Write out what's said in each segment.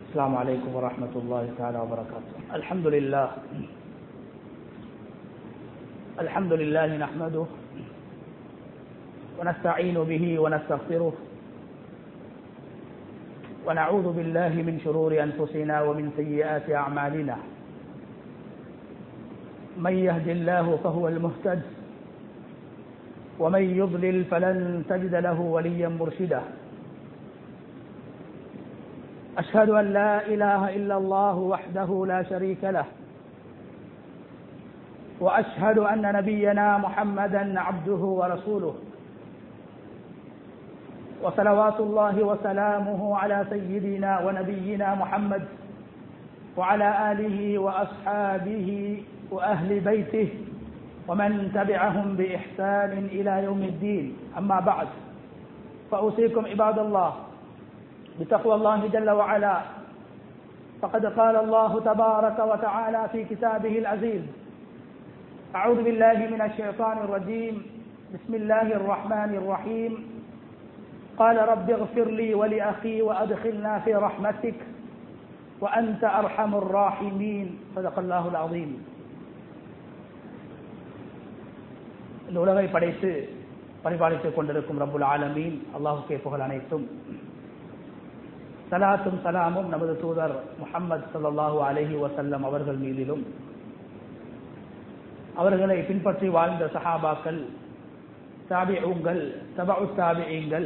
السلام عليكم ورحمة الله تعالى وبركاته الحمد لله الحمد لله نحمده ونستعين به ونستغفره ونعوذ بالله من شرور أنفسنا ومن سيئات أعمالنا من يهد الله فهو المهتد ومن يضلل فلن تجد له وليا مرشدا أشهد أن لا إله إلا الله وحده لا شريك له وأشهد أن نبينا محمدا عبده ورسوله وصلوات الله وسلامه على سيدنا ونبينا محمد وعلى آله وأصحابه وأهل بيته ومن تبعهم بإحسان إلى يوم الدين أما بعد فأوصيكم عباد الله بتقوى الله جل وعلا فقد قال الله تبارك وتعالى في كتابه العزيز أعوذ بالله من الشيطان الرجيم بسم الله الرحمن الرحيم قال رب اغفر لي ولأخي وأدخلنا في رحمتك وأنت أرحم الراحمين صدق الله العظيم இந்த உலகை படைத்து பரிபாலித்துக் கொண்டிருக்கும் ரப்புல் ஆலமீன் அல்லாஹுக்கே புகழ் அனைத்தும் சலாத்தும் சலாமும் நமது தூதர் முகமது சல்லாஹூ அலஹி வசல்லம் அவர்கள் மீதிலும் அவர்களை பின்பற்றி வாழ்ந்த சஹாபாக்கள் தாபிஊங்கள் தபு தாபியங்கள்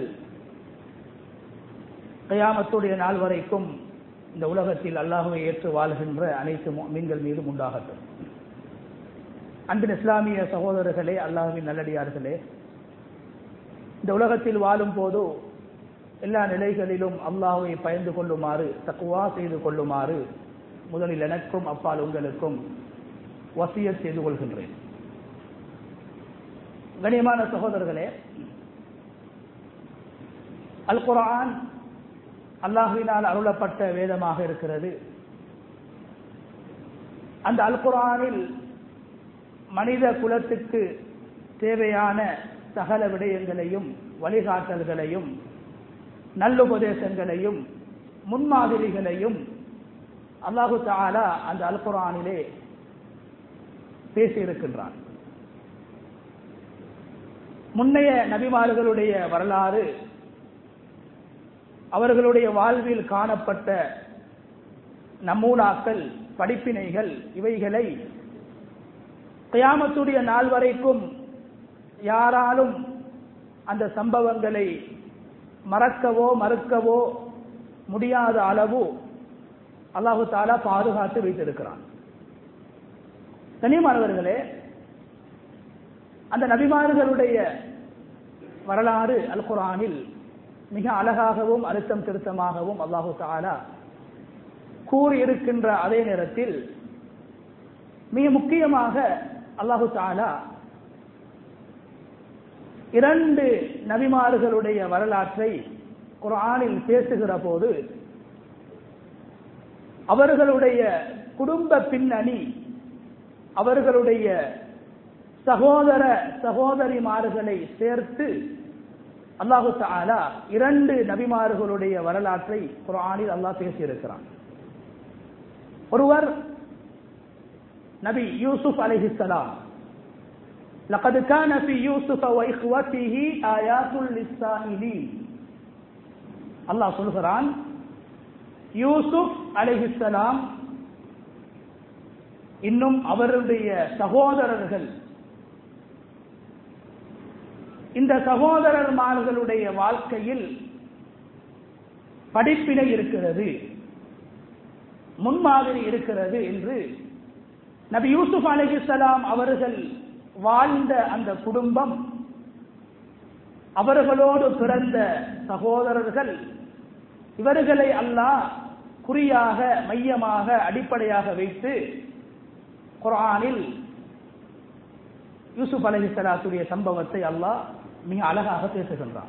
கயாமத்துடைய நாள் வரைக்கும் இந்த உலகத்தில் அல்லாஹுவை ஏற்று வாழ்கின்ற அனைத்து மீன்கள் மீதும் உண்டாகட்டும் அன்பின் இஸ்லாமிய சகோதரர்களே அல்லாஹுவின் நல்லடியார்களே இந்த உலகத்தில் வாழும் போது எல்லா நிலைகளிலும் அல்லாஹுவை பயந்து கொள்ளுமாறு தக்குவா செய்து கொள்ளுமாறு முதலில் எனக்கும் அப்பால் உங்களுக்கும் வசிய செய்து கொள்கின்றேன் கண்ணியமான சகோதரர்களே அல் குரான் அல்லாஹுவினால் அருளப்பட்ட வேதமாக இருக்கிறது அந்த அல் குரானில் மனித குலத்துக்கு தேவையான சகல விடயங்களையும் வழிகாட்டல்களையும் நல்லுபதேசங்களையும் முன்மாதிரிகளையும் அல்லாஹு தாலா அந்த அல் குரானிலே பேசியிருக்கின்றான் முன்னைய நபிமார்களுடைய வரலாறு அவர்களுடைய வாழ்வில் காணப்பட்ட நமூனாக்கள் படிப்பினைகள் இவைகளை கயாமத்துடைய நாள் வரைக்கும் யாராலும் அந்த சம்பவங்களை மறக்கவோ மறுக்கவோ முடியாத அளவு அல்லாஹு தாலா பாதுகாத்து வைத்திருக்கிறான் தனிமானவர்களே அந்த நபிமார்களுடைய வரலாறு அல் குரானில் மிக அழகாகவும் அழுத்தம் திருத்தமாகவும் அல்லாஹு தாலா கூறியிருக்கின்ற அதே நேரத்தில் மிக முக்கியமாக அல்லாஹு தாலா இரண்டு நபிமார்களுடைய வரலாற்றை குரானில் பேசுகிற போது அவர்களுடைய குடும்ப பின்னணி அவர்களுடைய சகோதர சகோதரிமார்களை சேர்த்து அல்லாஹு தாலா இரண்டு நபிமார்களுடைய வரலாற்றை குரானில் அல்லாஹ் பேசியிருக்கிறான் ஒருவர் நபி யூசுப் அலிஹிசலாம் لقد كان في يوسف وإخوته آيات للسائلين அல்லாஹ் சொல்கிறான் யூசுப் அலிஹிசலாம் இன்னும் அவருடைய சகோதரர்கள் இந்த சகோதரர்மார்களுடைய வாழ்க்கையில் படிப்பினை இருக்கிறது முன்மாதிரி இருக்கிறது என்று நபி யூசுப் அலிஹிசலாம் அவர்கள் வாழ்ந்த அந்த குடும்பம் அவர்களோடு பிறந்த சகோதரர்கள் இவர்களை அல்லாஹ் குறியாக மையமாக அடிப்படையாக வைத்து குரானில் யூசுப் அலஹிசலாத்துடைய சம்பவத்தை அல்லாஹ் மிக அழகாக பேசுகின்றான்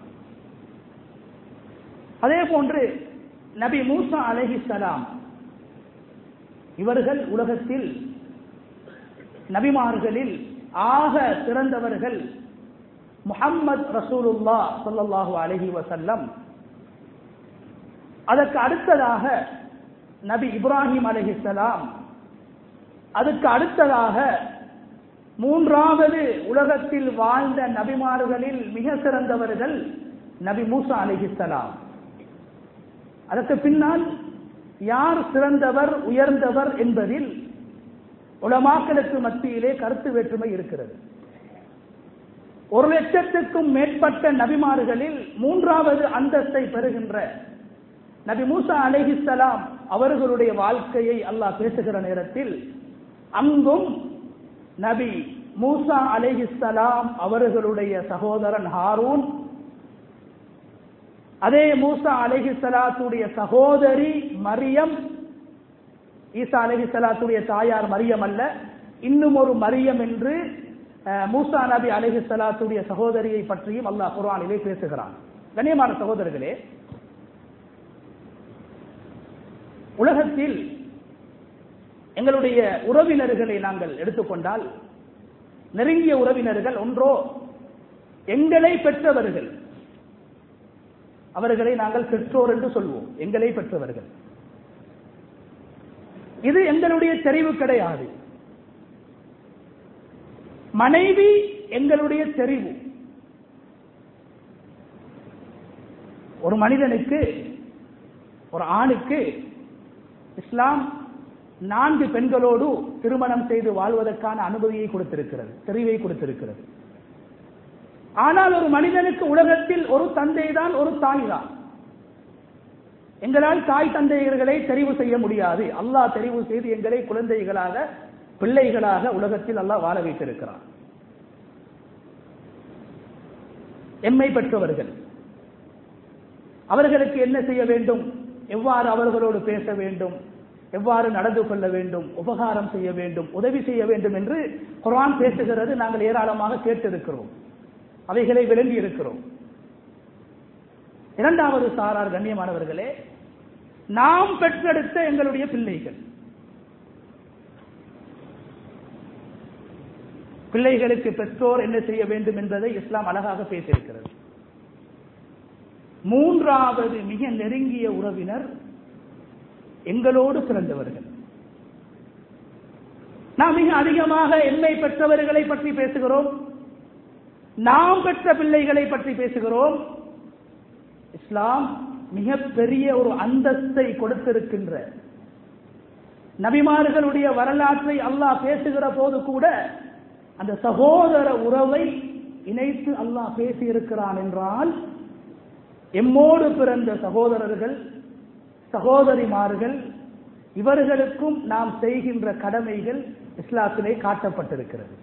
அதே போன்று நபி மூசா அலஹிசலாம் இவர்கள் உலகத்தில் நபிமார்களில் ஆக சிறந்தவர்கள் முஹம்மத் ரசூலுல்லா ஸல்லல்லாஹு அலைஹி வஸல்லம் அதற்கு அடுத்ததாக நபி இப்ராஹிம் அலைஹிஸ்ஸலாம் அதுக்கு அடுத்ததாக மூன்றாவது உலகத்தில் வாழ்ந்த நபிமார்களில் மிக சிறந்தவர்கள் நபி மூசா அலைஹிஸ்ஸலாம் அதற்கு பின்னால் யார் சிறந்தவர் உயர்ந்தவர் என்பதில் உலமாக்களுக்கு மத்தியிலே கருத்து வேற்றுமை இருக்கிறது ஒரு லட்சத்துக்கும் மேற்பட்ட நபிமார்களில் மூன்றாவது அந்தஸ்தை பெறுகின்ற நபி மூசா அலைஹிஸ்ஸலாம் அவர்களுடைய வாழ்க்கையை அல்லாஹ் பேசுகிற நேரத்தில் அங்கும் நபி மூசா அலைஹிஸ்ஸலாம் அவர்களுடைய சகோதரன் ஹாரூன் அதே மூசா அலஹி சலாத்துடைய சகோதரி மரியம் ஈசா அலஹி சலாத்துடைய தாயார் மரியம் அல்ல இன்னும் ஒரு மரியம் என்று அஹ், மூசா நபி அலஹி சலாத்துடைய சகோதரியை பற்றியும் அல்லாஹ் குர்ஆனிலே பேசுகிறான் கண்ணியமான சகோதரர்களே உலகத்தில் எங்களுடைய உறவினர்களை நாங்கள் எடுத்துக்கொண்டால் நெருங்கிய உறவினர்கள் ஒன்றோ எங்களை பெற்றவர்கள் அவர்களை நாங்கள் பெற்றோர் என்று சொல்வோம் எங்களை பெற்றவர்கள் இது எங்களுடைய தெரிவு கிடையாது மனைவி எங்களுடைய தெரிவு ஒரு மனிதனுக்கு ஒரு ஆணுக்கு இஸ்லாம் நான்கு பெண்களோடு திருமணம் செய்து வாழ்வதற்கான அனுமதியை கொடுத்திருக்கிறது தெரிவை கொடுத்திருக்கிறது ஆனால் ஒரு மனிதனுக்கு உலகத்தில் ஒரு தந்தை தான் ஒரு தாய் தான் எங்களால் தாய் தந்தையர்களை தெரிவு செய்ய முடியாது அல்லாஹ் தெரிவு செய்து எங்களை குழந்தைகளாக பிள்ளைகளாக உலகத்தில் அல்லாஹ் வாழ வைத்திருக்கிறான் எம்மை பெற்றவர்கள் அவர்களுக்கு என்ன செய்ய வேண்டும் எவ்வாறு அவர்களோடு பேச வேண்டும் எவ்வாறு நடந்து கொள்ள வேண்டும் உபகாரம் செய்ய வேண்டும் உதவி செய்ய வேண்டும் என்று குர்ஆன் பேசுகிறது நாங்கள் ஏராளமாக கேட்டிருக்கிறோம் அவைகளை விளங்கி இருக்கிறோம் இரண்டாவது சாரார் கண்ணியமானவர்களே நாம் பெற்றெடுத்த எங்களுடைய பிள்ளைகள் பிள்ளைகளுக்கு பெற்றோர் என்ன செய்ய வேண்டும் என்பதை இஸ்லாம் அழகாக பேசியிருக்கிறது மூன்றாவது மிக நெருங்கிய உறவினர் எங்களோடு பிறந்தவர்கள் நாம் மிக அதிகமாக எம்மை பெற்றவர்களை பற்றி பேசுகிறோம் நாம் பெற்ற பிள்ளைகளை பற்றி பேசுகிறோம் இஸ்லாம் மிக பெரிய ஒரு அந்தஸ்தை கொடுத்திருக்கின்ற நபிமார்களுடைய வரலாற்றை அல்லாஹ் பேசுகிற போது கூட அந்த சகோதர உறவை இணைத்து அல்லாஹ் பேசியிருக்கிறான் என்றால் எம்மோடு பிறந்த சகோதரர்கள் சகோதரிமார்கள் இவர்களுக்கும் நாம் செய்கின்ற கடமைகள் இஸ்லாத்திலே காட்டப்பட்டிருக்கிறது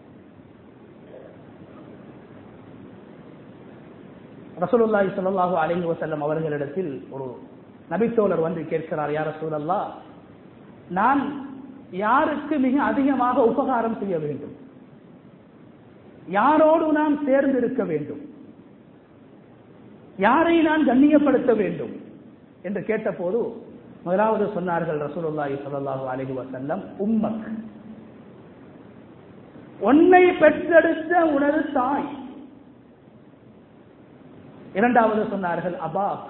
ரசூலுல்லாஹி ஸல்லல்லாஹு அலைஹி வஸல்லம் அவர்களிடத்தில் ஒரு நபித்தோழர் வந்து கேட்கிறார் யார் ரசூலல்லா நான் யாருக்கு மிக அதிகமாக உபகாரம் செய்ய வேண்டும் யாரோடு நான் சேர்ந்து இருக்க வேண்டும் யாரை நான் கண்ணியப்படுத்த வேண்டும் என்று கேட்டபோது முதலாவது சொன்னார்கள் ரசூலுல்லாஹி ஸல்லல்லாஹு அலைஹி வஸல்லம் உம்மக் உன்னை பெற்றெடுத்த உனது தாய் இரண்டாவது சொன்னார்கள் அபாக்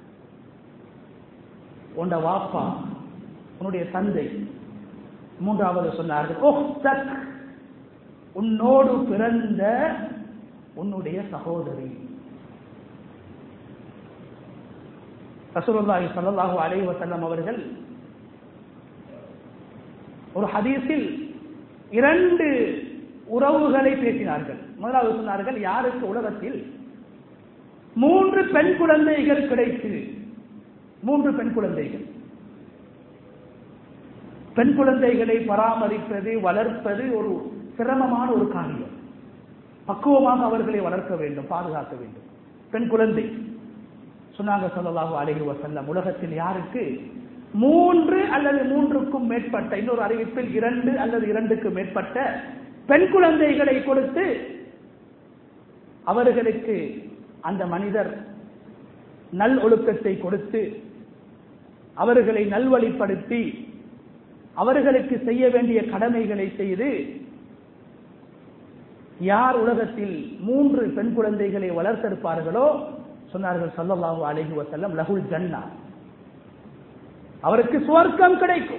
உண்ட வாப்பா உன்னுடைய தந்தை மூன்றாவது சொன்னார்கள் உஹ்தக் உன்னோடு பிறந்த உன்னுடைய சகோதரி ரசூலுல்லாஹி ஸல்லல்லாஹு அலைஹி வஸல்லம் அவர்கள் ஒரு ஹதீஸில் இரண்டு உறவுகளை பேசினார்கள் முதலாவது சொன்னார்கள் யாருக்கு உலகத்தில் மூன்று பெண் குழந்தைகள் கிடைத்து மூன்று பெண் குழந்தைகள் பெண் குழந்தைகளை பராமரிப்பது வளர்ப்பது ஒரு சிரமமான ஒரு காரியம் பக்குவமாக அவர்களை வளர்க்க வேண்டும் பாதுகாக்க வேண்டும் பெண் குழந்தை சொன்னாங்க சொல்லலாக அழகி வசல்லம் உலகத்தில் யாருக்கு மூன்று அல்லது மூன்றுக்கும் மேற்பட்ட இன்னொரு அறிவிப்பில் இரண்டு அல்லது இரண்டுக்கு மேற்பட்ட பெண் குழந்தைகளை கொடுத்து அவர்களுக்கு அந்த மனிதர் நல் ஒழுக்கத்தை கொடுத்து அவர்களை நல்வழிப்படுத்தி அவர்களுக்கு செய்ய வேண்டிய கடமைகளை செய்து யார் உலகத்தில் மூன்று பெண் குழந்தைகளை வளர்த்தெடுப்பார்களோ சொன்னார்கள் சல்லல்லாஹு அலைஹி வஸல்லம் லஹுல் ஜன்னா அவருக்கு சுவர்க்கம் கிடைக்கும்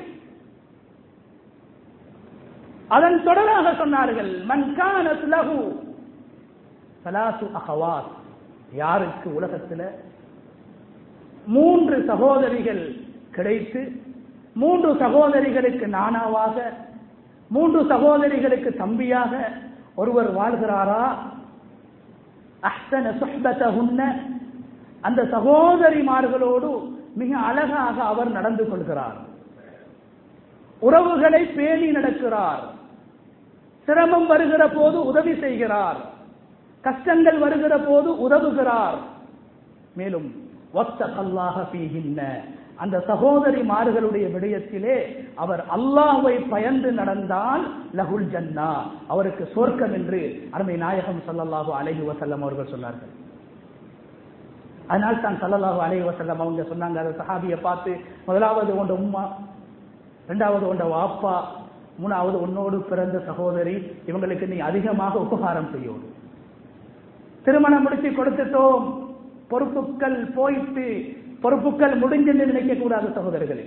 அதன் தொடராக சொன்னார்கள் மன்கானத் லஹு சலாசு அகவாத் யாருக்கு உலகத்துல மூன்று சகோதரிகள் கிடைத்து மூன்று சகோதரிகளுக்கு நானாவாக மூன்று சகோதரிகளுக்கு தம்பியாக ஒருவர் வாழ்கிறாரா அஹ்சன சுஹ்பத்தஹுன்ன அந்த சகோதரிமார்களோடு மிக அழகாக அவர் நடந்து கொள்கிறார் உறவுகளை பேணி நடக்கிறார் சிரமம் வருகிற போது உதவி செய்கிறார் கஷ்டங்கள் வருகிற போது உதவுகிறார் மேலும் ஒத்த அல்லாஹ பீகின்ன அந்த சகோதரிமார்களுடைய விடயத்திலே அவர் அல்லாஹ்வை பயந்து நடந்தால் லகுல் ஜன்னா அவருக்கு சொர்க்கம் என்று அருமை நாயகம் ஸல்லல்லாஹு அலைஹி வஸல்லம் அவர்கள் சொன்னார்கள் அதனால் தான் ஸல்லல்லாஹு அலைஹி வஸல்லம் அவங்க சொன்னாங்க அந்த சஹாபியை பார்த்து முதலாவது உண்ட உம்மா இரண்டாவது உண்ட வாப்பா மூணாவது உன்னோடு பிறந்த சகோதரி இவங்களுக்கு நீ அதிகமாக உபகாரம் செய்யணும் திருமணம் முடிச்சு கொடுத்துட்டோம் பொறுப்புகள் போயிட்டு பொறுப்புகள் முடிஞ்சென்று நினைக்க கூடாது சகோதரர்களே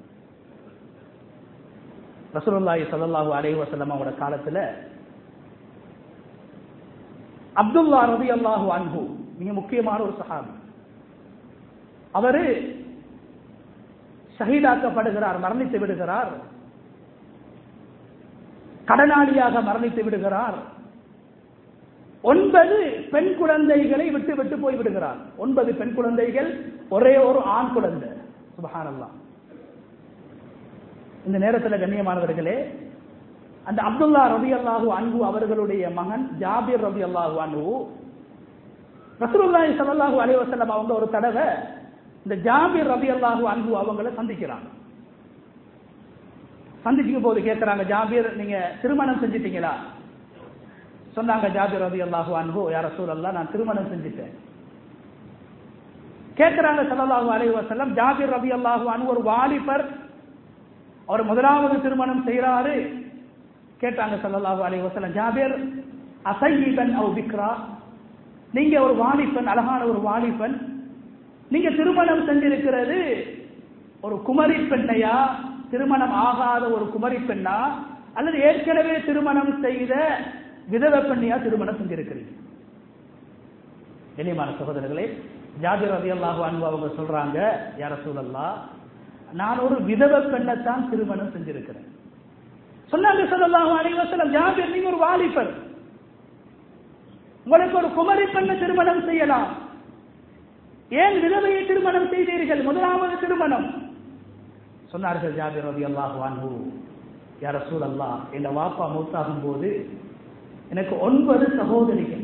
ரசூலுல்லாஹி ஸல்லல்லாஹு அலைஹி வஸல்லம் அவரோட காலத்துல அப்துல்லா ரலியல்லாஹு அன்ஹு மிக முக்கியமான ஒரு சஹாபி அவரு ஷஹீதாக்கப்படுகிறார் மரணித்து விடுகிறார் கடனாளியாக மரணித்து விடுகிறார் ஒன்பது பெண் குழந்தைகளை விட்டு விட்டு போய் விடுகிறார் ஒன்பது பெண் குழந்தைகள் ஒரே ஒரு ஆண் குழந்தை சுபஹானல்லாஹ் இந்த நேரத்தில் கண்ணியமானவர்களே அந்த அப்துல்லா ரபி அல்லாஹு அன்பு அவர்களுடைய மகன் ஜாபிர் ரபி அல்லாஹு அன்பு ரசூலுல்லாஹி ஸல்லல்லாஹு அலைஹி வஸல்லம் அவங்க ஒரு தடவை இந்த ஜாபிர் ரபி அல்லாஹு அன்பு அவங்கள சந்திக்கிறாங்க சந்திக்கும் போது கேட்கிறாங்க ஜாபிர் நீங்க திருமணம் செஞ்சிட்டீங்களா சொன்னாங்க ஜாபிர் ரதி அல்லாஹு அன்பு யார சூழல்லா நான் திருமணம் செஞ்சுட்டேன் கேட்கிறாங்க சல்லல்லாஹு அலைஹி வஸல்லம் ஜாபிர் ரதி அல்லாஹு அன்பு ஒரு வாலிபர் அவர் முதலாவது திருமணம் செய்யறாரு கேட்டாங்க சல்லல்லாஹு அலைஹி வஸல்லம் ஜாபிர் அசையிபன் அவ் பிக்ரா நீங்க ஒரு வாலிபன் அழகான ஒரு வாலிபன் நீங்க திருமணம் செஞ்சிருக்கிறது ஒரு குமரி பெண்ணையா திருமணம் ஆகாத ஒரு குமரி பெண்ணா அல்லது ஏற்கனவே திருமணம் செய்த விதவ பெண்ணையா திருமணம் செஞ்சிருக்கிறீங்க இனியமான சகோதரர்களே ஜாபிர் ரதி அல்லாஹு அன்பு அவங்க சொல்றாங்க யார சூழல்லா நான் ஒரு விதவ பெண்ணைத்தான் திருமணம் செஞ்சிருக்கிறேன் சொன்னாங்க சொல்லலாம் அனைவசலம் ஜாபிர் நீங்க ஒரு வாலிபர் உங்களுக்கு ஒரு குமரி பெண்ணை திருமணம் செய்யலாம் ஏன் விதவையை திருமணம் செய்தீர்கள் முதலாவது திருமணம் சொன்னார்கள் ஜாபிர் ரதி அல்லாஹு அன்பு யார சூழல்லா என் வாப்பா மூத்தாகும் போது எனக்கு ஒன்பது சகோதரிகள்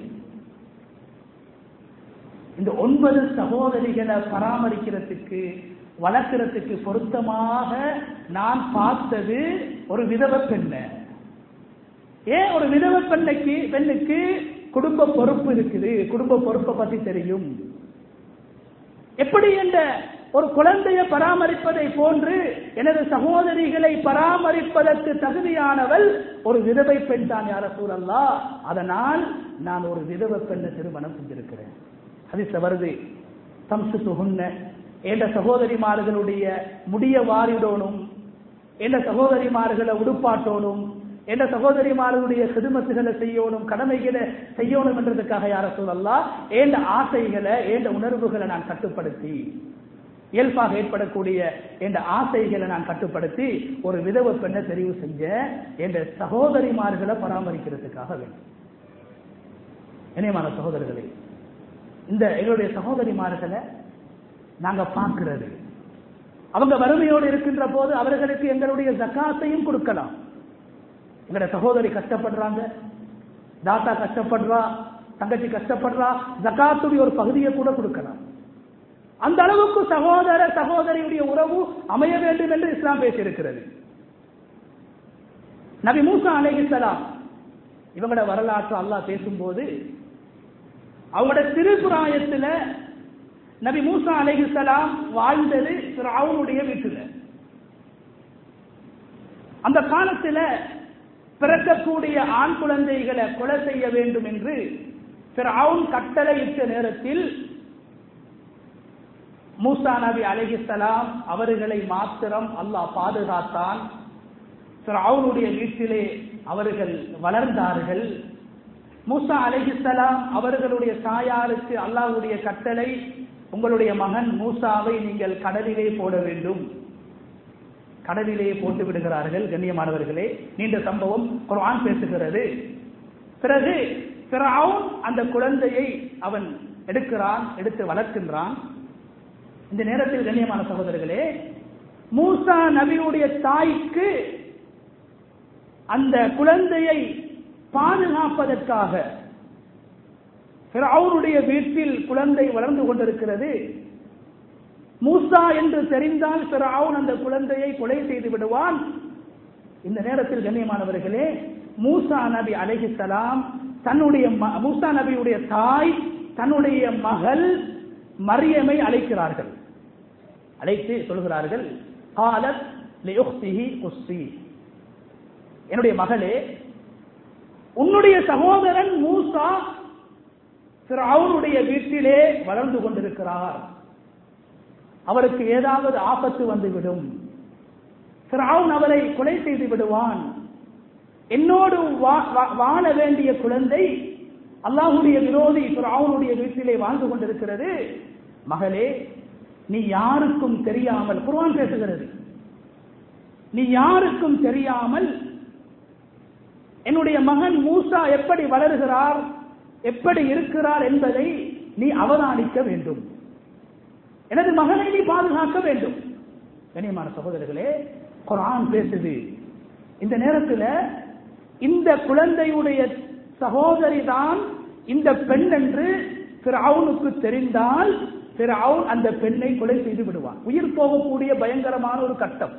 இந்த ஒன்பது சகோதரிகளை பராமரிக்கிறதுக்கு வளர்க்கிறதுக்கு பொருத்தமாக நான் பார்த்தது ஒரு விதவ பெண்ண ஏன் ஒரு விதவ பெண்ணுக்கு பெண்ணுக்கு குடும்ப பொறுப்பு இருக்குது குடும்ப பொறுப்பை பத்தி தெரியும் எப்படி என்ற ஒரு குழந்தையை பராமரிப்பதை போன்று எனது சகோதரிகளை பராமரிப்பதற்கு தகுதியானவள் ஒரு விதவை பெண் தான் யார சூழல்லா அதனால் நான் ஒரு விதவை பெண்ணை திருமணம் செஞ்சிருக்கிறேன் ஹதீஸ்ல வருது தம்சு துகுன்ன என்ற சகோதரிமார்களுடைய முடிய வாரிடோனும் என்ற சகோதரிமார்களை உடுப்பாட்டோனும் என்ற சகோதரிமார்களுடைய சிறுமத்துகளை செய்யணும் கடமைகளை செய்யணும் என்றதுக்காக யார சூழல்லா ஏண்ட ஆசைகளை ஏண்ட உணர்வுகளை நான் கட்டுப்படுத்தி இயல்பாக ஏற்படக்கூடிய என்ற ஆசைகளை நான் கட்டுப்படுத்தி ஒரு விதவ பெண்ணை தெரிவு செஞ்ச என்ற சகோதரிமார்களை பராமரிக்கிறதுக்காக வேண்டும் இணையமான சகோதரர்களே இந்த எங்களுடைய சகோதரிமார்களை நாங்க பார்க்கிறது அவங்க வறுமையோடு இருக்கின்ற போது அவர்களுக்கு எங்களுடைய ஜக்காத்தையும் கொடுக்கலாம் எங்களுடைய சகோதரி கஷ்டப்படுறாங்க தாத்தா கஷ்டப்படுறா தங்கச்சி கஷ்டப்படுறா ஜக்காத்துடைய ஒரு பகுதியை கூட கொடுக்கலாம் அந்த அளவுக்கு சகோதர சகோதரியுடைய உறவு அமைய வேண்டும் என்று இஸ்லாம் பேசியிருக்கிறது நபி மூசா அலைஹிஸ்ஸலாம் இவங்களோட வரலாற்று அல்லாஹ் பேசும்போது அவங்களோட திருப்புராயத்துல நபி மூசா அலைஹிஸ்ஸலாம் வாழ்ந்தது அவனுடைய வீட்டுல அந்த காலத்துல பிறக்கக்கூடிய ஆண் குழந்தைகளை கொலை செய்ய வேண்டும் என்று அவன் கட்டளையிட்ட நேரத்தில் மூசா நபி அலைஹிஸ்ஸலாம் அவர்களை மாத்திரம் அல்லாஹ் பாதுகாத்தான் அவருடைய வீட்டிலே அவர்கள் வளர்ந்தார்கள் மூசா அலைஹிஸ்ஸலாம் அவர்களுடைய தாயாருக்கு அல்லாஹ்வுடைய கட்டளை உங்களுடைய மகன் மூசாவை நீங்கள் கடலிலே போட வேண்டும் கடலிலே போட்டு விடுகிறார்கள் கண்ணியமானவர்களே நீண்ட சம்பவம் குர்ஆன் பேசுகிறது பிறகு பிறவுன் அந்த குழந்தையை அவன் எடுக்கிறான் எடுத்து வளர்க்கின்றான் இந்த நேரத்தில் கண்ணியமான சகோதரர்களே மூசா நபியுடைய தாய்க்கு அந்த குழந்தையை பாதுகாப்பதற்காக அவருடைய வீட்டில் குழந்தை வளர்ந்து கொண்டிருக்கிறது மூசா என்று தெரிந்தால் பிறவுன் அந்த குழந்தையை கொலை செய்து விடுவான் இந்த நேரத்தில் கண்ணியமானவர்களே மூசா நபி அலைஹிஸ்ஸலாம் தன்னுடைய ம- மூசா நபியுடைய தாய் தன்னுடைய மகள் மரியமை அழைக்கிறார்கள் அழைத்து சொல்கிறார்கள் காலத் லியுக்திஹி குஸ்ஸி என்னுடைய மகளே உன்னுடைய சகோதரன் மூசா அவருடைய வீட்டிலே வளர்ந்து கொண்டிருக்கிறார் அவருக்கு ஏதாவது ஆபத்து வந்துவிடும் ஃபிரௌன் அவரை கொலை செய்து விடுவான் என்னோடு வா- வா- வாழ வேண்டிய குழந்தை அல்லாஹ்வுடைய விரோதி ஃபிரௌனுடைய வீட்டிலே வாழ்ந்து கொண்டிருக்கிறது மகளே நீ யாருக்கும் தெரியாமல் குர்ஆன் பேசுகிறது நீ யாருக்கும் தெரியாமல் என்னுடைய மகன் மூசா எப்படி வளர்கிறார் எப்படி இருக்கிறார் என்பதை நீ அவதானிக்க வேண்டும் எனது மகனை நீ பாதுகாக்க வேண்டும் கண்ணியமான சகோதரர்களே குர்ஆன் பேசுது இந்த நேரத்தில் இந்த குழந்தையுடைய சகோதரி தான் இந்த பெண் என்று ஃபிரௌனுக்கு தெரிந்தால் ஃபிரௌன் அந்த பெண்ணை கொலை செய்து விடுவான் உயிர் போகக்கூடிய பயங்கரமான ஒரு கட்டம்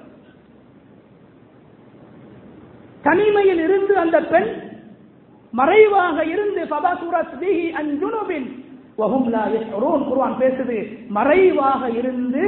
தனிமையில் இருந்து அந்த பெண் மறைவாக இருந்து ஃபபசுரத் பிஹி அன் ஜுனுபின் வஹும் லா யஷ்உரூன் குர்ஆன் பேசுது மறைவாக இருந்து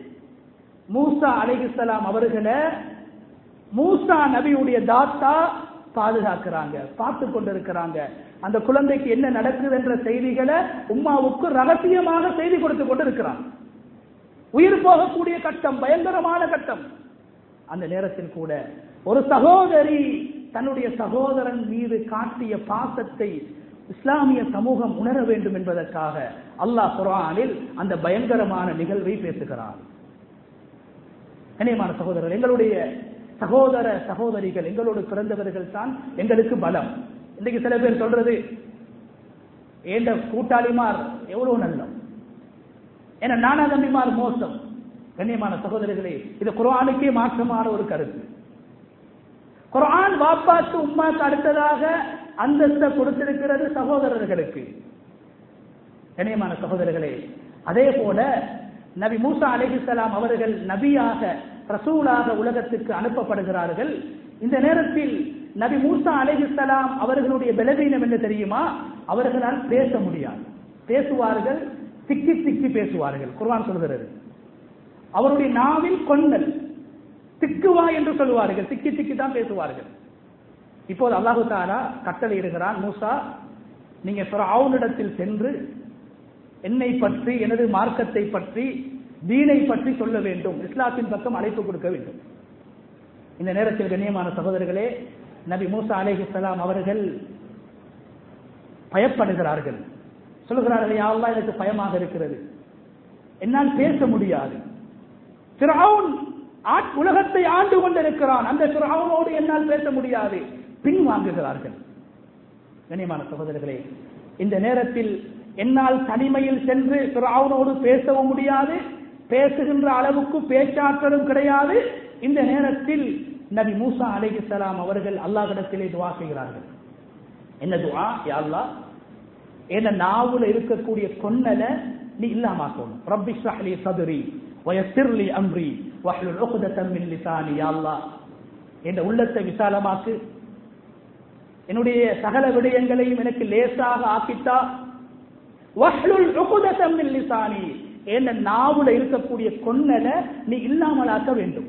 மூசா அலைஹிஸ்ஸலாம் அவர்களை மூசா நபியுடைய தாத்தா பாதுகாக்கிறாங்க பார்த்து கொண்டிருக்கிறாங்க அந்த குழந்தைக்கு என்ன நடக்குது என்ற செய்திகளை உம்மாவுக்கு ரகசியமாக செய்தி கொடுத்து கொண்டிருக்கிறாங்க உயிர் போகக்கூடிய கட்டம் பயங்கரமான கட்டம் அந்த நேரத்தில் கூட ஒரு சகோதரி தன்னுடைய சகோதரன் மீது காட்டிய பாசத்தை இஸ்லாமிய சமூகம் உணர வேண்டும் என்பதற்காக அல்லாஹ் குர்ஆனில் அந்த பயங்கரமான நிகழ்வை பேசுகிறார் கண்ணியமான சகோதரர்கள் எங்களுடைய சகோதர சகோதரிகள் எங்களோடு பிறந்தவர்கள் தான் எங்களுக்கு பலம் இன்னைக்கு சில பேர் சொல்றது ஏண்ட கூட்டாளிமார் எவ்வளவு நல்லம் ஏன்னா நானா தம்பிமார் மோசம் கண்ணியமான சகோதரர்களே இது குர்ஆனுக்கே மாற்றமான ஒரு கருத்து குர்ஆன் வாப்பாக்கு உம்மாக்கு அடுத்ததாக அந்தஸ்தை கொடுத்திருக்கிறது சகோதரர்களுக்கு கண்ணியமான சகோதரர்களே அதே போல நபி மூசா அலைஹிஸ்ஸலாம் அவர்கள் நபியாக ரசூலாக உலகத்துக்கு அனுப்பப்படுகிறார்கள் இந்த நேரத்தில் நபி மூசா அலைஹிஸ்ஸலாம் அவர்களுடைய பலவீனம் என்ன தெரியுமா அவர்களால் பேச முடியாது பேசுவார்கள் திக்கி திக்கி பேசுவார்கள் குர்ஆன் சொல்கிறது அவருடைய நாவில் கொன்னல் திக்குவா என்று சொல்லுவார்கள் திக்கி திக்கி தான் பேசுவார்கள் இப்போது அல்லாஹு தாலா கட்டளை இடுகிறான் மூசா நீங்க ஃபிரௌனிடத்தில் சென்று என்னை பற்றி எனது மார்க்கத்தை பற்றி தீனை பற்றி சொல்ல வேண்டும் இஸ்லாத்தின் பக்கம் அழைப்பு கொடுக்க வேண்டும் இந்த நேரத்தில் கண்ணியமான சகோதரர்களே நபி மூசா அலைஹிஸ்ஸலாம் அவர்கள் பயப்படுகிறார்கள் சொல்லுகிறார்கள் யா அல்லாஹ் எனக்கு பயமாக இருக்கிறது என்னால் பேச முடியாது ஃபிரௌன் ஆட்- உலகத்தை ஆண்டு கொண்டிருக்கிறான் அந்த ஃபிரௌனோடு என்னால் பேச முடியாது பின் வாங்குகிறார்கள் கண்ணியமான சகோதரர்களே இந்த நேரத்தில் என்னால் தனிமையில் சென்று ஃபிரௌனோடு பேசவும் முடியாது பேசுகின்ற அளவுக்கு பேச்சாற்றலும் கிடையாது இந்த நேரத்தில் நபி மூசா அலைஹிஸ்ஸலாம் அவர்கள் அல்லாஹ்விடத்திலே துஆ செய்கிறார்கள் என்ன துஆ யா அல்லாஹ் என்ன நாவுல இருக்கக்கூடிய கொன்னல நீ இல்லாமாக்கணும் ரப்பி ஷ்ரஹ்லி சதுரி வயசிர்லி அம்ரி வஹ்லுல் உக்தத்தம் மின் லிசானி யா அல்லாஹ் என்ற உள்ளத்தை விசாலமாக்கு என்னுடைய சகல விடயங்களையும் எனக்கு லேசாக ஆக்கித்தா வஹ்லுல் உக்தத்தம் மின் லிசானி என்ற நாவுல இருக்கக்கூடிய கொன்னல நீ இல்லாமலாக்க வேண்டும்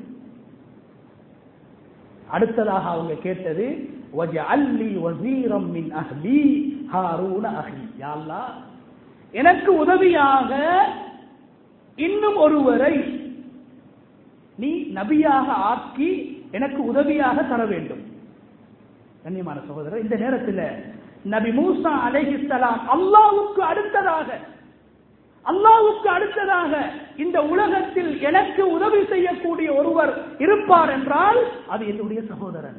அடுத்ததாக அவங்க கேட்டது வஜஅல்லி வஸீரம் மின் அஹ்லி ஹாரூன அஹி யா அல்லாஹ் எனக்கு உதவியாக இன்னும் ஒருவரை நீ நபியாக ஆக்கி எனக்கு உதவியாக தர வேண்டும் கண்ணியமான சகோதரர் இந்த நேரத்தில் நபி மூசா அலைஹிஸ்ஸலாம் அல்லாஹ்வுக்கு அடுத்ததாக அல்லாஹ்வுக்கு அடுத்ததாக இந்த உலகத்தில் எனக்கு உதவி செய்யக்கூடிய ஒருவர் இருப்பார் என்றால் அது என்னுடைய சகோதரன்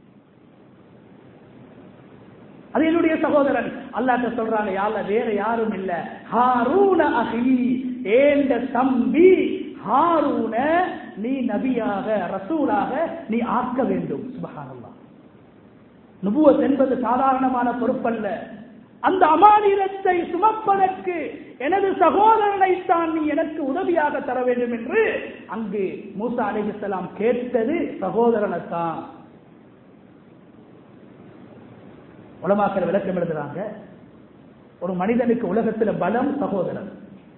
அது என்னுடைய சகோதரன் அல்லாஹ் சொல்றாங்க யால வேற யாரும் இல்ல ஹாரூன அஹி ஏண்ட தம்பி ஹாரூன நீ நபியாக ரசூலாக நீ ஆக்க வேண்டும் சுபஹானல்லாஹ் நுபுவத் என்பது சாதாரணமான பொறுப்பல்ல அந்த அமானிதத்தை சுமப்பதற்கு எனது சகோதரனை தான் நீ எனக்கு உதவியாக தர வேண்டும் என்று அங்கு மூசா அலிஹலாம் கேட்டது சகோதரனைத்தான் உலமாக்கள் விளக்கம் எழுதுறாங்க ஒரு மனிதனுக்கு உலகத்துல பலம் சகோதரன்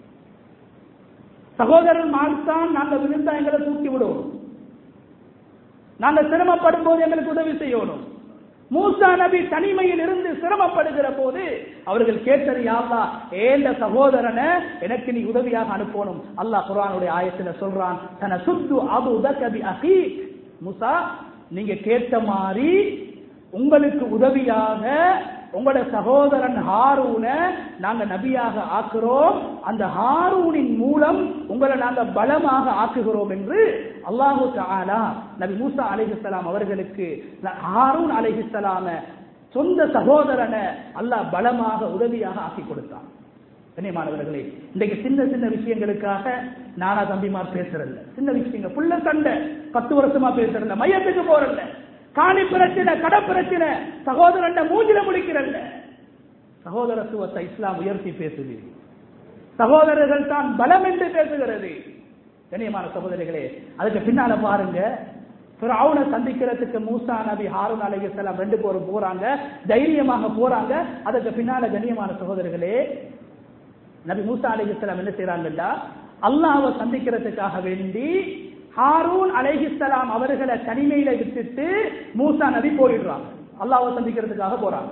சகோதரன் மாத்தான் நாங்க விழுந்தா எங்களை தூக்கி விடுவோம் நாங்க சிரமப்படும் போது எங்களுக்கு உதவி செய்யணும் மூசா நபி தனிமையில் இருந்து சிரமப்படுகிற போது அவர்கள் கேட்டது யாருலா ஏந்த சகோதரனை எனக்கு நீ உதவியாக அனுப்பணும் அல்லாஹ் குரானுடைய ஆயத்துல சொல்றான் தன சுத்து அபு கபி அகி மூசா நீங்க கேட்ட மாதிரி உங்களுக்கு உதவியாக உங்களோட சகோதரன் ஹாரூன நாங்க நபியாக ஆக்குறோம் அந்த ஹாரூனின் மூலம் உங்களை நாங்க பலமாக ஆக்குகிறோம் என்று அல்லாஹு தஆலா நபி மூசா அலைஹிஸ்ஸலாம் அவர்களுக்கு ஹாரூன் அலைஹிஸ்ஸலாம சொந்த சகோதரனை அல்லாஹ் பலமாக உதவியாக ஆக்கி கொடுத்தான் கண்ணியமானவர்களே இன்றைக்கு சின்ன சின்ன விஷயங்களுக்காக நானா தம்பிமார் பேசுறதில்ல சின்ன விஷயங்கள் புள்ள சண்டை பத்து வருஷமா பேசுறதில்ல மையத்துக்கு போறதில்ல காணி பிரச்சனை கட பிரச்சனை சகோதரன் மூஞ்சில முடிக்கிறல்ல சகோதரத்துவத்தை இஸ்லாம் உயர்த்தி பேசுது சகோதரர்கள் தான் பலம் என்று பேசுகிறது கண்ணியமான சகோதரிகளே அதுக்கு பின்னால பாருங்க அவனை சந்திக்கிறதுக்கு மூசா நபி ஹாரூன் அலைஹிஸ்ஸலாம் ரெண்டு பேரும் போறாங்க தைரியமாக போறாங்க அதுக்கு பின்னால கண்ணியமான சகோதரர்களே நபி மூசா அலைஹிஸ்ஸலாம் என்ன செய்யறாங்கல்ல அல்லாஹ்வை சந்திக்கிறதுக்காக வேண்டி ஹாரூன் அலைஹிஸ்ஸலாம் அவர்களை தனிமையில விட்டுட்டு மூசா நபி போயிடுறாங்க அல்லாஹ்வை சந்திக்கிறதுக்காக போறாங்க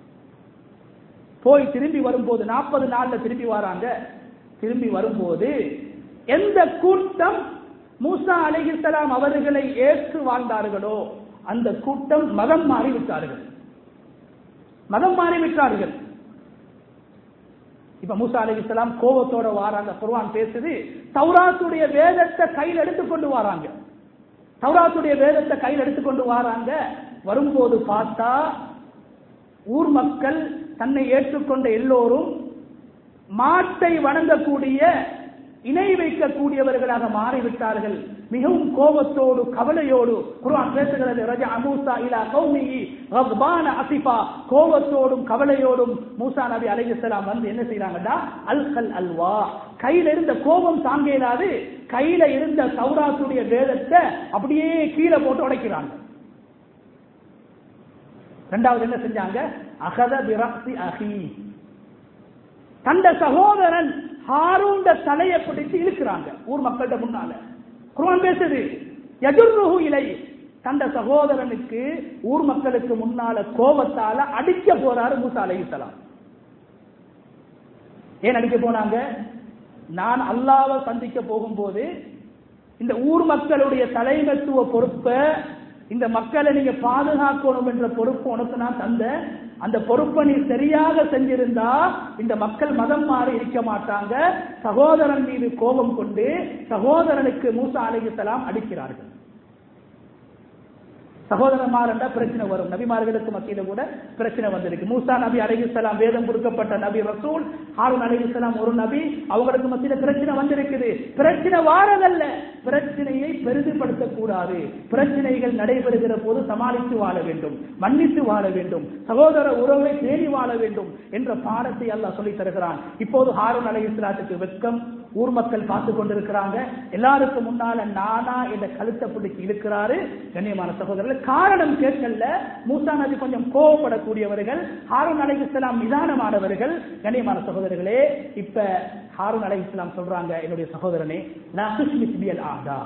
போய் திரும்பி வரும்போது நாற்பது நாள்ல திரும்பி வராங்க திரும்பி வரும்போது எந்த கூட்டம் மூசா அலைஹிஸ்ஸலாம் அவர்களை ஏற்று வாழ்ந்தார்களோ அந்த கூட்டம் மதம் மாறிவிட்டார்கள் மதம் மாறிவிட்டார்கள் இப்ப மூசா அலைஹிஸ்ஸலாம் கோபத்தோட வாராங்க குர்ஆன் பேசுது தௌராத்துடைய வேதத்தை கையில் எடுத்துக்கொண்டு வராங்க தௌராத்துடைய வேதத்தை கையில் எடுத்துக்கொண்டு வராங்க வரும்போது பார்த்தா ஊர் மக்கள் தன்னை ஏற்றுக்கொண்ட எல்லோரும் மாட்டை வணங்கக்கூடிய இணை வைக்கக்கூடியவர்களாக மாறிவிட்டார்கள் மிகவும் கோபத்தோடு கவலையோடு குர்ஆன் பேசுகிறது ரஜா மூசா இலா கௌமிஹி கத்பான அசிஃபா கோபத்தோடும் கவலையோடும் மூசா நபி அலைஹிஸ்ஸலாம் வந்து என்ன செய்றாங்கன்னா அல்கல் அல்வா கையில இருந்த கோபம் தாங்க இயலாது கையில இருந்த தௌராத்துடைய வேதத்தை அப்படியே கீழே போட்டு உடைக்கிறாங்க ரெண்டாவது என்ன செஞ்சாங்க அகத பிரக்சி அஹி தந்த சகோதரன் ஹாரூண்ட தலையை பிடித்து இழுக்கிறாங்க ஊர் மக்கள்கிட்ட முன்னால குர்ஆன் பேசுது யஜுர்ருஹு இலை தந்த சகோதரனுக்கு ஊர் மக்களுக்கு முன்னால கோபத்தால அடிக்க போறாரு மூசா அலைஹிஸ்ஸலாம் ஏன் அடிக்க போனாங்க நான் அல்லாவை சந்திக்க போகும்போது இந்த ஊர் மக்களுடைய தலைமைத்துவ பொறுப்பை இந்த மக்களை நீங்க பாதுகாக்கணும் என்ற பொறுப்பு உனக்கு நான் தந்தேன் அந்த பொறுப்பை நீ சரியாக செஞ்சிருந்தா இந்த மக்கள் மதம் மாறி இருக்க மாட்டாங்க சகோதரன் மீது கோபம் கொண்டு சகோதரனுக்கு மூசா அலைஹிஸ்ஸலாம் அடிக்கிறார்கள் சகோதரமார் என்ற பிரச்சனை வரும் நபிமார்களுக்கு மத்தியில கூட பிரச்சனை வந்திருக்கு மூசா நபி அலைஹிஸ்ஸலாம் வேதம் கொடுக்கப்பட்ட நபி ரசூல் ஹாரூன் அலைஹிஸ்ஸலாம் ஒரு நபி அவங்களுக்கு மத்தியில பிரச்சனை வந்திருக்குது பிரச்சனை வாரதல்ல பிரச்சனையை பெரிதுபடுத்த கூடாது பிரச்சனைகள் நடைபெறுகிற போது சமாளித்து வாழ வேண்டும் மன்னித்து வாழ வேண்டும் சகோதர உறவை தேடி வாழ வேண்டும் என்ற பாடத்தை அல்லாஹ் சொல்லி தருகிறான் இப்போது ஹாரூன் அலைஹிஸ்ஸலாத்துக்கு வெட்கம் ஊர் மக்கள் பார்த்து கொண்டிருக்கிறாங்க எல்லாருக்கும் முன்னால நானா என்ற கழுத்தை பிடிச்சி இழுக்கிறாரு கண்ணியமான சகோதரர்கள் காரணம் கேட்கல மூசா நபி கொஞ்சம் கோவப்படக்கூடியவர்கள் ஹாரூன் அலை இஸ்லாம் நிதானமானவர்கள் கண்ணியமான சகோதரர்களே இப்ப ஹாரூன் அலை இஸ்லாம் சொல்றாங்க என்னுடைய சகோதரனே நான் சுஷ்மிஸ்பியல் ஆதா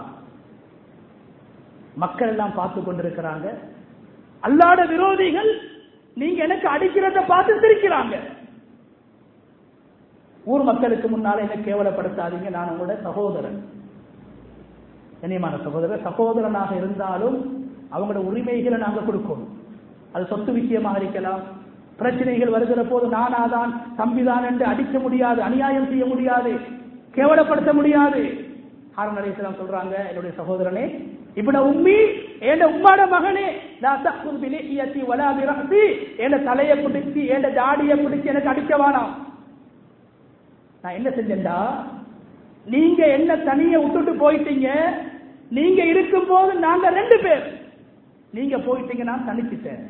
மக்கள் எல்லாம் பார்த்து கொண்டிருக்கிறாங்க அல்லாட விரோதிகள் நீங்க எனக்கு அடிக்கிறத பார்த்து சிரிக்கிறாங்க ஊர் மக்களுக்கு முன்னால என்ன கேவலப்படுத்தாதீங்க நான் உங்களோட சகோதரன் கண்ணியமான சகோதரர் சகோதரனாக இருந்தாலும் அவங்களோட உரிமைகளை நாங்க கொடுக்கணும் அது சொத்து விஷயமாக இருக்கலாம் பிரச்சனைகள் வருகிற போது நானாதான் தம்பிதான் என்று அடிக்க முடியாது அநியாயம் செய்ய முடியாது கேவலப்படுத்த முடியாது ஹாரன் அலைஹிஸ்ஸலாம் சொல்றாங்க என்னுடைய சகோதரனே இப்ன உம்மி ஏண்ட உம்மாட மகனே லா தഖுல் பிலியத்தி வலா பிரஹ்தி ஏண்ட தலையை பிடிச்சி ஏண்ட தாடியை பிடிச்சி எனக்கு அடிக்க வேணாம் நான் என்ன செஞ்சேன்டா நீங்க என்ன தனிய விட்டுட்டு போயிட்டீங்க நீங்க இருக்கும்போது நாங்க ரெண்டு பேர் நீங்க போயிட்டீங்க நான் தனிச்சிட்டேன்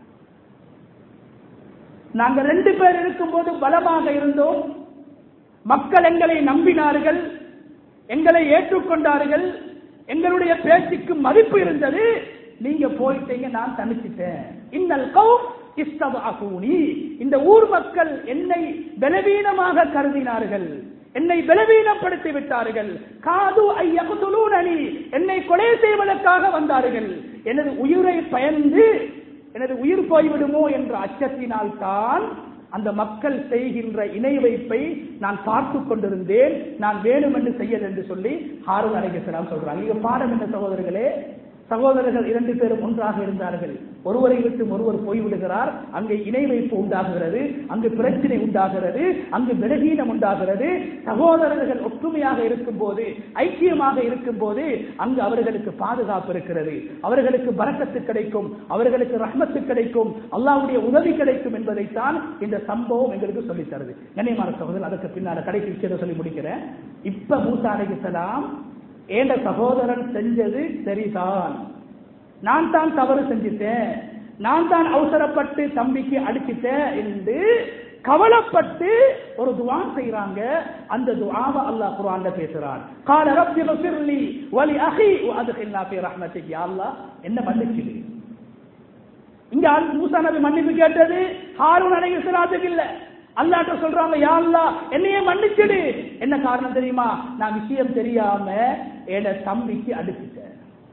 நாங்க ரெண்டு பேர் இருக்கும்போது பலமாக இருந்தோம் மக்கள் எங்களை நம்பினார்கள் எங்களை ஏற்றுக்கொண்டார்கள் எங்களுடைய பேச்சுக்கு மதிப்பு இருந்தது நீங்க போயிட்டீங்க நான் தனிச்சிட்டேன் இன்னல் கௌம் இஸ்தபாகூனி இந்த ஊர் மக்கள் என்னை பலவீனமாக கருதினார்கள் என்னை பலவீனப்படுத்தி விட்டார்கள் காது ஐயகுதுலூனனி என்னை கொலை செய்வதற்காக வந்தார்கள் எனது உயிரை பயந்து எனது உயிர் போய்விடுமோ என்ற அச்சத்தினால் தான் அந்த மக்கள் செய்கின்ற இணை வைப்பை நான் பார்த்து கொண்டிருந்தேன் நான் வேணுமென்று செய்யல் என்று சொல்லி ஹாரூன் அலைஹிஸ்ஸலாம் சொல்றாங்க இங்க பாடம் என்ன சகோதரர்களே சகோதரர்கள் இரண்டு பேரும் ஒன்றாக இருந்தார்கள் ஒருவரை விட்டு ஒருவர் போய்விடுகிறார் அங்கே இணை வைப்பு உண்டாகிறது அங்கு பிரச்சனை உண்டாகிறது அங்கு விலகீனம் உண்டாகிறது சகோதரர்கள் ஒற்றுமையாக இருக்கும் போது ஐக்கியமாக இருக்கும் போது அங்கு அவர்களுக்கு பாதுகாப்பு இருக்கிறது அவர்களுக்கு பறக்கத்து கிடைக்கும் அவர்களுக்கு ரஹ்மத்து கிடைக்கும் அல்லாவுடைய உதவி கிடைக்கும் என்பதைத்தான் இந்த சம்பவம் எங்களுக்கு சொல்லித் தருது கண்ணியமான சகோதரர் அதற்கு பின்னால கடைசி விஷயத்தை சொல்லி முடிக்கிறேன் இப்ப மூசா அலைஹிஸ்ஸலாம் ஏண்ட சகோதரன் செஞ்சது சரிதான் நான் தான் தவறு செஞ்சிட்டேன் நான் தான் அவசரப்பட்டு தம்பிக்கு அடிச்சிட்டேன் என்று கவலைப்பட்டு ஒரு துவா செய்யறாங்க அந்த துவாவை அல்லாஹ் குர்ஆன்ல பேசுறான் قال رب اغفر لي ولأخي وادخلنا في رحمتك يا الله என்ன மன்னிச்சிடு இங்க மூசா நபி மன்னிப்பு கேட்டது ஹாரூன் அலைஹிஸ்ஸலாத்துக்கு இல்ல அல்லாட்ட சொல்றாங்க யா அல்லாஹ் என்னையே மன்னிச்சிடு என்ன காரணம் தெரியுமா நான் விஷயம் தெரியாம என் தம்பிக்கு அடிச்சிட்டேன்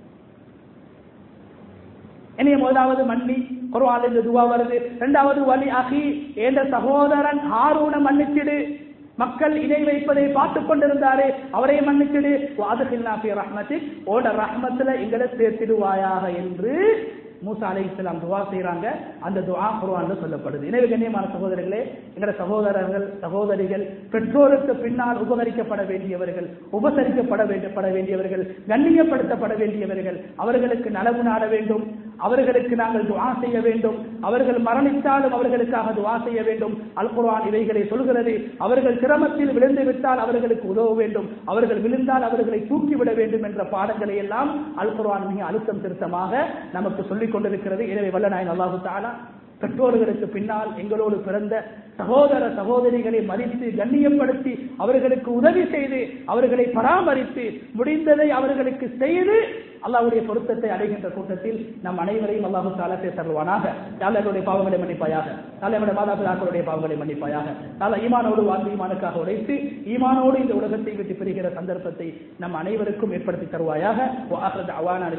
என்னைய முதலாவது மன்னி குர்ஆன்ல இந்த துவா வருது இரண்டாவது வலி அகி என்ற சகோதரன் ஹாரூனை மன்னிச்சிடு மக்கள் இணை வைப்பதை பார்த்துக் கொண்டிருந்தாரே அவரை மன்னிச்சிடு வாதகில்லா ஃபி ரஹ்மத்திக் ஓட ரஹ்மத்துல எங்களை சேர்த்திடுவாயாக என்று மூசா அலை இஸ்லாம் துவா செய்யறாங்க அந்த துவா குர்ஆன்ல சொல்லப்படுது எனவே கண்ணியமான சகோதரர்களே எங்களோட சகோதரர்கள் சகோதரிகள் பெற்றோருக்கு பின்னால் உபகரிக்கப்பட வேண்டியவர்கள் உபசரிக்கப்பட வேண்டப்பட வேண்டியவர்கள் கண்ணியப்படுத்தப்பட வேண்டியவர்கள் அவர்களுக்கு நலவு நாட வேண்டும் அவர்களுக்கு நாங்கள் துவா செய்ய வேண்டும் அவர்கள் மரணித்தாலும் அவர்களுக்காக துவா செய்ய வேண்டும் அல் குர்ஆன் இவைகளை சொல்கிறது அவர்கள் சிரமத்தில் விழுந்து விட்டால் அவர்களுக்கு உதவ வேண்டும் அவர்கள் விழுந்தால் அவர்களை தூக்கிவிட வேண்டும் என்ற பாடங்களை எல்லாம் அல் குர்ஆன் மிக அழுத்தம் திருத்தமாக நமக்கு சொல்லிக் கொண்டிருக்கிறது எனவே வல்ல நாயன் அல்லாஹு தாலா பெற்றோர்களுக்கு பின்னால் எங்களோடு பிறந்த சகோதர சகோதரிகளை மதித்து கண்ணியப்படுத்தி அவர்களுக்கு உதவி செய்து அவர்களை பராமரித்து முடிந்ததை அவர்களுக்கு செய்து அல்லாஹ்வுடைய பொருத்தத்தை அடைகின்ற கூட்டத்தில் நம் அனைவரையும் அல்லாஹு தாலா பேசல்வானாக யாழர்களுடைய பாவங்களை மன்னிப்பாயாக யாழர்களுடைய மாதாபிதாக்களுடைய பாவங்களை மன்னிப்பாயாக யாழ ஈமானோடு வாழ்ந்து ஈமானுக்காக உழைத்து ஈமானோடு இந்த உலகத்தை விட்டு பிரிகிற சந்தர்ப்பத்தை நம் அனைவருக்கும் ஏற்படுத்தி தருவாயாக